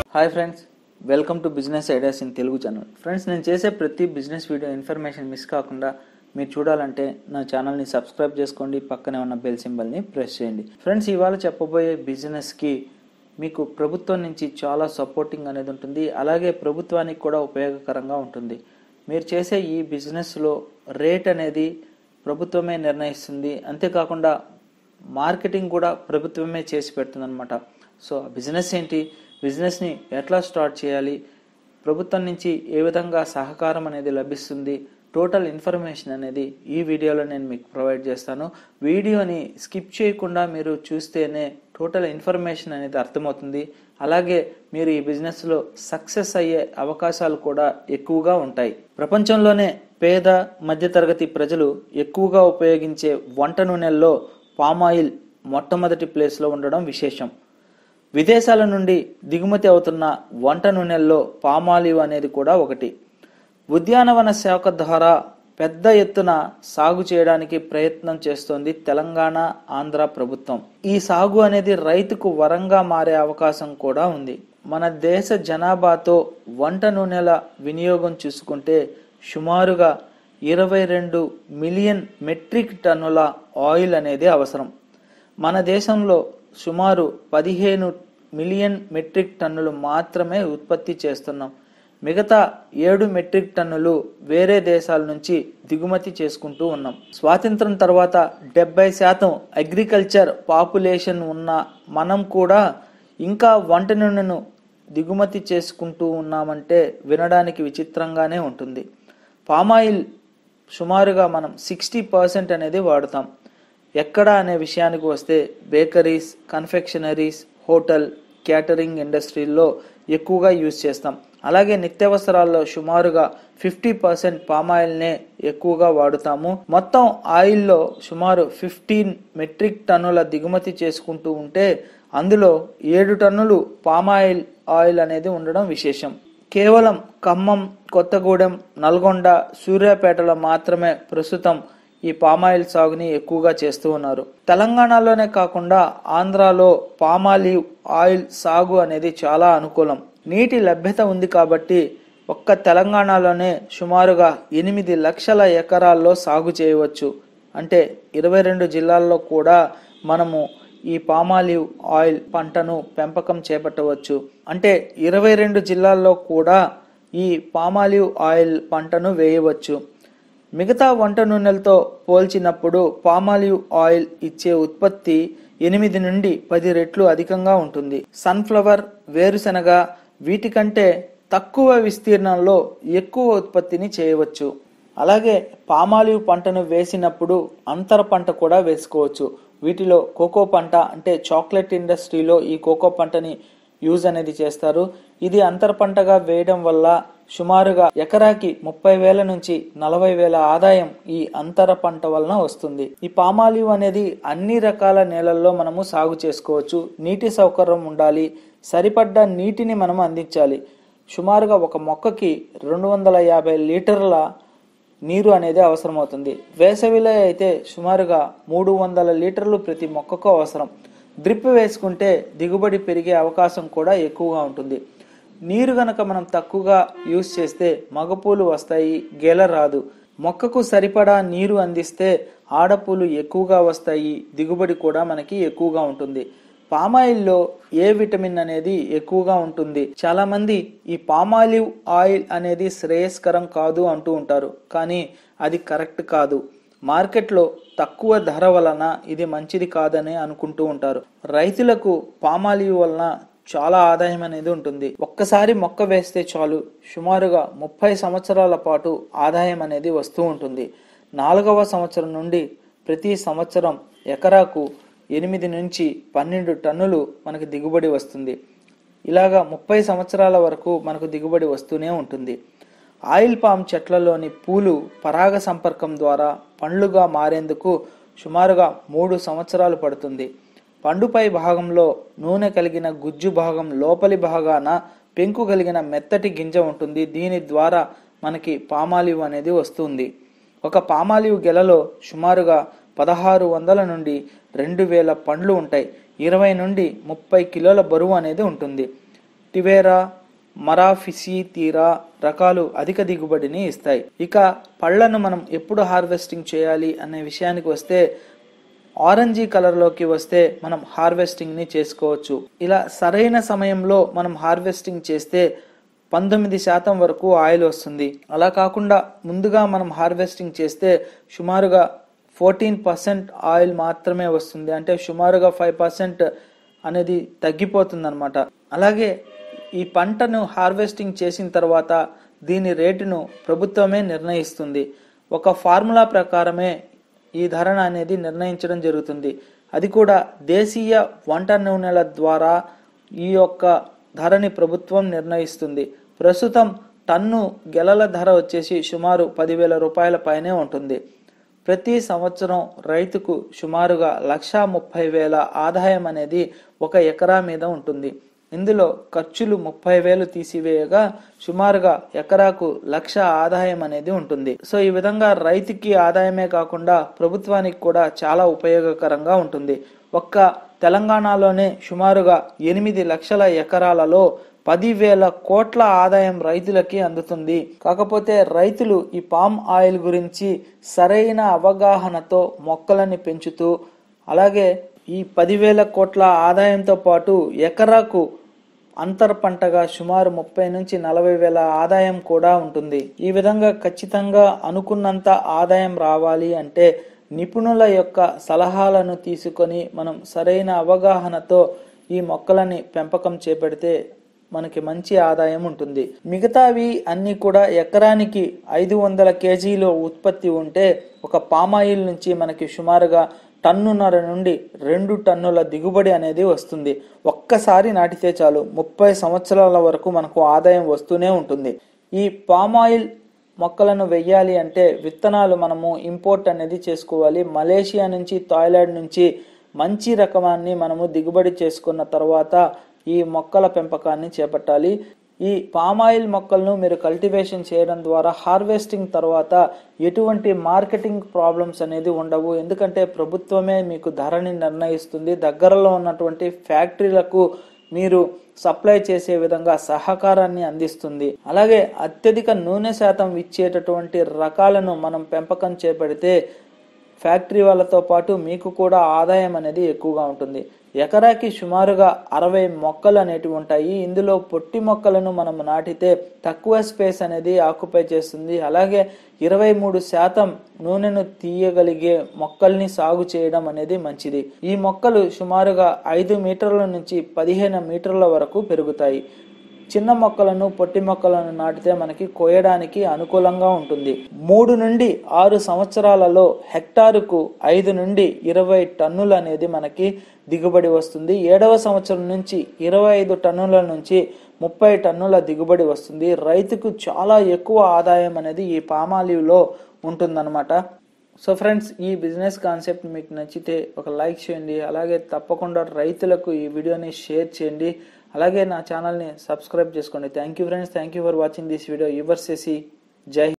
hi friends welcome to business ideas in Telugu channel friends నేను చేసే ప్రతి బిజినెస్ వీడియో ఇన్ఫర్మేషన్ మిస్ కాకుండా మీరు చూడాలంటే నా ఛానల్ని సబ్స్క్రైబ్ చేసుకోండి పక్కనే ఉన్న బెల్ సింబల్ని ప్రెస్ చేయండి ఫ్రెండ్స్ ఇవాళ చెప్పబోయే బిజినెస్కి మీకు ప్రభుత్వం నుంచి చాలా సపోర్టింగ్ అనేది ఉంటుంది అలాగే ప్రభుత్వానికి కూడా ఉపయోగకరంగా ఉంటుంది మీరు చేసే ఈ బిజినెస్లో రేట్ అనేది ప్రభుత్వమే నిర్ణయిస్తుంది అంతేకాకుండా మార్కెటింగ్ కూడా ప్రభుత్వమే చేసి పెడుతుందన్నమాట సో ఆ బిజినెస్ ఏంటి బిజినెస్ని ఎట్లా స్టార్ట్ చేయాలి ప్రభుత్వం నుంచి ఏ విధంగా సహకారం అనేది లభిస్తుంది టోటల్ ఇన్ఫర్మేషన్ అనేది ఈ వీడియోలో నేను మీకు ప్రొవైడ్ చేస్తాను వీడియోని స్కిప్ చేయకుండా మీరు చూస్తేనే టోటల్ ఇన్ఫర్మేషన్ అనేది అర్థమవుతుంది అలాగే మీరు ఈ బిజినెస్లో సక్సెస్ అయ్యే అవకాశాలు కూడా ఎక్కువగా ఉంటాయి ప్రపంచంలోనే పేద మధ్యతరగతి ప్రజలు ఎక్కువగా ఉపయోగించే వంట నూనెల్లో పామాయిల్ మొట్టమొదటి ప్లేస్లో ఉండడం విశేషం విదేశాల నుండి దిగుమతి అవుతున్న వంట నూనెల్లో పామాలివ్ అనేది కూడా ఒకటి ఉద్యానవన శాఖ ద్వారా పెద్ద ఎత్తున సాగు చేయడానికి ప్రయత్నం చేస్తోంది తెలంగాణ ఆంధ్ర ప్రభుత్వం ఈ సాగు అనేది రైతుకు వరంగా మారే అవకాశం కూడా ఉంది మన దేశ జనాభాతో వంట నూనెల వినియోగం చూసుకుంటే సుమారుగా ఇరవై రెండు మిలియన్ మెట్రిక్ టన్నుల ఆయిల్ అనేది అవసరం మన దేశంలో సుమారు పదిహేను మిలియన్ మెట్రిక్ టన్నులు మాత్రమే ఉత్పత్తి చేస్తున్నాం మిగతా ఏడు మెట్రిక్ టన్నులు వేరే దేశాల నుంచి దిగుమతి చేసుకుంటూ ఉన్నాం స్వాతంత్రం తర్వాత డెబ్బై శాతం అగ్రికల్చర్ పాపులేషన్ ఉన్న మనం కూడా ఇంకా వంట నూనెను దిగుమతి చేసుకుంటూ ఉన్నామంటే వినడానికి విచిత్రంగానే ఉంటుంది పామాయిల్ సుమారుగా మనం సిక్స్టీ పర్సెంట్ అనేది వాడుతాం ఎక్కడ అనే విషయానికి వస్తే బేకరీస్ కన్ఫెక్షనరీస్ హోటల్ క్యాటరింగ్ ఇండస్ట్రీల్లో ఎక్కువగా యూజ్ చేస్తాం అలాగే నిత్యావసరాల్లో సుమారుగా ఫిఫ్టీ పర్సెంట్ పామాయిల్నే ఎక్కువగా వాడుతాము మొత్తం ఆయిల్లో సుమారు ఫిఫ్టీన్ మెట్రిక్ టన్నుల దిగుమతి చేసుకుంటూ ఉంటే అందులో ఏడు టన్నులు పామాయిల్ ఆయిల్ అనేది ఉండడం విశేషం కేవలం ఖమ్మం కొత్తగూడెం నల్గొండ సూర్యాపేటలో మాత్రమే ప్రస్తుతం ఈ పామాయిల్ సాగుని ఎక్కువగా చేస్తూ ఉన్నారు తెలంగాణలోనే కాకుండా ఆంధ్రాలో పామాలివ్ ఆయిల్ సాగు అనేది చాలా అనుకూలం నీటి లభ్యత ఉంది కాబట్టి ఒక్క తెలంగాణలోనే సుమారుగా ఎనిమిది లక్షల ఎకరాల్లో సాగు చేయవచ్చు అంటే ఇరవై రెండు జిల్లాల్లో కూడా మనము ఈ పామాలివ్ ఆయిల్ పంటను పెంపకం చేపట్టవచ్చు అంటే ఇరవై రెండు జిల్లాల్లో కూడా ఈ పామాలివ్ ఆయిల్ పంటను వేయవచ్చు మిగతా వంట నూనెలతో పోల్చినప్పుడు పామాలివ్ ఆయిల్ ఇచ్చే ఉత్పత్తి ఎనిమిది నుండి పది రెట్లు అధికంగా ఉంటుంది సన్ఫ్లవర్ వేరుశనగ వీటికంటే తక్కువ విస్తీర్ణంలో ఎక్కువ ఉత్పత్తిని చేయవచ్చు అలాగే పామాలివ్ పంటను వేసినప్పుడు అంతర పంట కూడా వేసుకోవచ్చు వీటిలో కోకో పంట అంటే చాక్లెట్ ఇండస్ట్రీలో ఈ కోకో పంటని యూజ్ అనేది చేస్తారు ఇది అంతర పంటగా వేయడం వల్ల సుమారుగా ఎకరాకి ముప్పై వేల నుంచి నలభై వేల ఆదాయం ఈ అంతర పంట వలన వస్తుంది ఈ పామాలివ్ అనేది అన్ని రకాల నేలల్లో మనము సాగు చేసుకోవచ్చు నీటి సౌకర్యం ఉండాలి సరిపడ్డ నీటిని మనం అందించాలి సుమారుగా ఒక మొక్కకి రెండు వందల యాభై లీటర్ల నీరు అనేది అవసరమవుతుంది వేసవిలో అయితే సుమారుగా మూడు వందల లీటర్లు ప్రతి మొక్కకు అవసరం డ్రిప్ వేసుకుంటే దిగుబడి పెరిగే అవకాశం కూడా ఎక్కువగా ఉంటుంది నీరు గనక మనం తక్కువగా యూస్ చేస్తే మగపూలు వస్తాయి గెల రాదు మొక్కకు సరిపడా నీరు అందిస్తే ఆడపూలు ఎక్కువగా వస్తాయి దిగుబడి కూడా మనకి ఎక్కువగా ఉంటుంది పామాయిల్లో ఏ విటమిన్ అనేది ఎక్కువగా ఉంటుంది చాలా మంది ఈ పామాలివ్ ఆయిల్ అనేది శ్రేయస్కరం కాదు అంటూ ఉంటారు కానీ అది కరెక్ట్ కాదు మార్కెట్లో తక్కువ ధర వలన ఇది మంచిది కాదని అనుకుంటూ ఉంటారు రైతులకు పామాలివ్ వలన చాలా ఆదాయం అనేది ఉంటుంది ఒక్కసారి మొక్క వేస్తే చాలు సుమారుగా ముప్పై సంవత్సరాల పాటు ఆదాయం అనేది వస్తూ ఉంటుంది నాలుగవ సంవత్సరం నుండి ప్రతి సంవత్సరం ఎకరాకు ఎనిమిది నుంచి పన్నెండు టన్నులు మనకు దిగుబడి వస్తుంది ఇలాగా ముప్పై సంవత్సరాల వరకు మనకు దిగుబడి వస్తూనే ఉంటుంది ఆయిల్ పామ్ చెట్లలోని పూలు పరాగ సంపర్కం ద్వారా పండ్లుగా మారేందుకు సుమారుగా మూడు సంవత్సరాలు పడుతుంది పండుపై భాగంలో నూనె కలిగిన గుజ్జు భాగం లోపలి భాగాన పెంకు కలిగిన మెత్తటి గింజ ఉంటుంది దీని ద్వారా మనకి పామాలివ్ అనేది వస్తుంది ఒక పామాలివ్ గెలలో సుమారుగా పదహారు వందల నుండి రెండు వేల పండ్లు ఉంటాయి ఇరవై నుండి ముప్పై కిలోల బరువు అనేది ఉంటుంది టివేరా మరాఫిసి తీరా రకాలు అధిక దిగుబడిని ఇస్తాయి ఇక పళ్లను మనం ఎప్పుడు హార్వెస్టింగ్ చేయాలి అనే విషయానికి వస్తే ఆరెంజీ కలర్లోకి వస్తే మనం హార్వెస్టింగ్ని చేసుకోవచ్చు ఇలా సరైన సమయంలో మనం హార్వెస్టింగ్ చేస్తే పంతొమ్మిది శాతం వరకు ఆయిల్ వస్తుంది అలా కాకుండా ముందుగా మనం హార్వెస్టింగ్ చేస్తే సుమారుగా ఫోర్టీన్ పర్సెంట్ ఆయిల్ మాత్రమే వస్తుంది అంటే సుమారుగా ఫైవ్ పర్సెంట్ అనేది తగ్గిపోతుంది అనమాట అలాగే ఈ పంటను హార్వెస్టింగ్ చేసిన తర్వాత దీని రేటును ప్రభుత్వమే నిర్ణయిస్తుంది ఒక ఫార్ములా ప్రకారమే ఈ ధరణ అనేది నిర్ణయించడం జరుగుతుంది అది కూడా దేశీయ వంట నూనెల ద్వారా ఈ యొక్క ధరని ప్రభుత్వం నిర్ణయిస్తుంది ప్రస్తుతం టన్ను గెలల ధర వచ్చేసి సుమారు పదివేల రూపాయల పైనే ఉంటుంది ప్రతి సంవత్సరం రైతుకు సుమారుగా లక్షా ముప్పై వేల ఆదాయం అనేది ఒక ఎకరా మీద ఉంటుంది ఇందులో ఖర్చులు ముప్పై వేలు తీసివేయగా సుమారుగా ఎకరాకు లక్ష ఆదాయం అనేది ఉంటుంది సో ఈ విధంగా రైతుకి ఆదాయమే కాకుండా ప్రభుత్వానికి కూడా చాలా ఉపయోగకరంగా ఉంటుంది ఒక్క తెలంగాణలోనే సుమారుగా ఎనిమిది లక్షల ఎకరాలలో పదివేల కోట్ల ఆదాయం రైతులకి అందుతుంది కాకపోతే రైతులు ఈ పామ్ ఆయిల్ గురించి సరైన అవగాహనతో మొక్కలని పెంచుతూ అలాగే ఈ పదివేల కోట్ల ఆదాయంతో పాటు ఎకరాకు అంతర్ పంటగా సుమారు ముప్పై నుంచి నలభై వేల ఆదాయం కూడా ఉంటుంది ఈ విధంగా ఖచ్చితంగా అనుకున్నంత ఆదాయం రావాలి అంటే నిపుణుల యొక్క సలహాలను తీసుకొని మనం సరైన అవగాహనతో ఈ మొక్కలని పెంపకం చేపడితే మనకి మంచి ఆదాయం ఉంటుంది మిగతావి అన్ని కూడా ఎకరానికి ఐదు వందల కేజీలు ఉత్పత్తి ఉంటే ఒక పామాయిల్ నుంచి మనకి సుమారుగా టన్నున్నర నుండి రెండు టన్నుల దిగుబడి అనేది వస్తుంది ఒక్కసారి నాటితే చాలు ముప్పై సంవత్సరాల వరకు మనకు ఆదాయం వస్తూనే ఉంటుంది ఈ పామాయిల్ మొక్కలను వెయ్యాలి అంటే విత్తనాలు మనము ఇంపోర్ట్ అనేది చేసుకోవాలి మలేషియా నుంచి థాయిలాండ్ నుంచి మంచి రకమాన్ని మనము దిగుబడి చేసుకున్న తర్వాత ఈ మొక్కల పెంపకాన్ని చేపట్టాలి ఈ పామాయిల్ మొక్కలను మీరు కల్టివేషన్ చేయడం ద్వారా హార్వెస్టింగ్ తర్వాత ఎటువంటి మార్కెటింగ్ ప్రాబ్లమ్స్ అనేది ఉండవు ఎందుకంటే ప్రభుత్వమే మీకు ధరని నిర్ణయిస్తుంది దగ్గరలో ఉన్నటువంటి ఫ్యాక్టరీలకు మీరు సప్లై చేసే విధంగా సహకారాన్ని అందిస్తుంది అలాగే అత్యధిక నూనె శాతం ఇచ్చేటటువంటి రకాలను మనం పెంపకం చేపడితే ఫ్యాక్టరీ వాళ్ళతో పాటు మీకు కూడా ఆదాయం అనేది ఎక్కువగా ఉంటుంది ఎకరాకి సుమారుగా అరవై మొక్కలు అనేటివి ఉంటాయి ఇందులో పొట్టి మొక్కలను మనం నాటితే తక్కువ స్పేస్ అనేది ఆక్యుపై చేస్తుంది అలాగే ఇరవై మూడు శాతం నూనెను తీయగలిగే మొక్కల్ని సాగు చేయడం అనేది మంచిది ఈ మొక్కలు సుమారుగా ఐదు మీటర్ల నుంచి పదిహేను మీటర్ల వరకు పెరుగుతాయి చిన్న మొక్కలను పొట్టి మొక్కలను నాటితే మనకి కోయడానికి అనుకూలంగా ఉంటుంది మూడు నుండి ఆరు సంవత్సరాలలో హెక్టారుకు ఐదు నుండి ఇరవై టన్నులు అనేది మనకి దిగుబడి వస్తుంది ఏడవ సంవత్సరం నుంచి ఇరవై ఐదు టన్నుల నుంచి ముప్పై టన్నుల దిగుబడి వస్తుంది రైతుకు చాలా ఎక్కువ ఆదాయం అనేది ఈ పామాలివ్లో ఉంటుందన్నమాట సో ఫ్రెండ్స్ ఈ బిజినెస్ కాన్సెప్ట్ మీకు నచ్చితే ఒక లైక్ చేయండి అలాగే తప్పకుండా రైతులకు ఈ వీడియోని షేర్ చేయండి అలాగే నా ఛానల్ని సబ్స్క్రైబ్ చేసుకోండి thank you friends thank you for watching this video యువర్ చేసి జై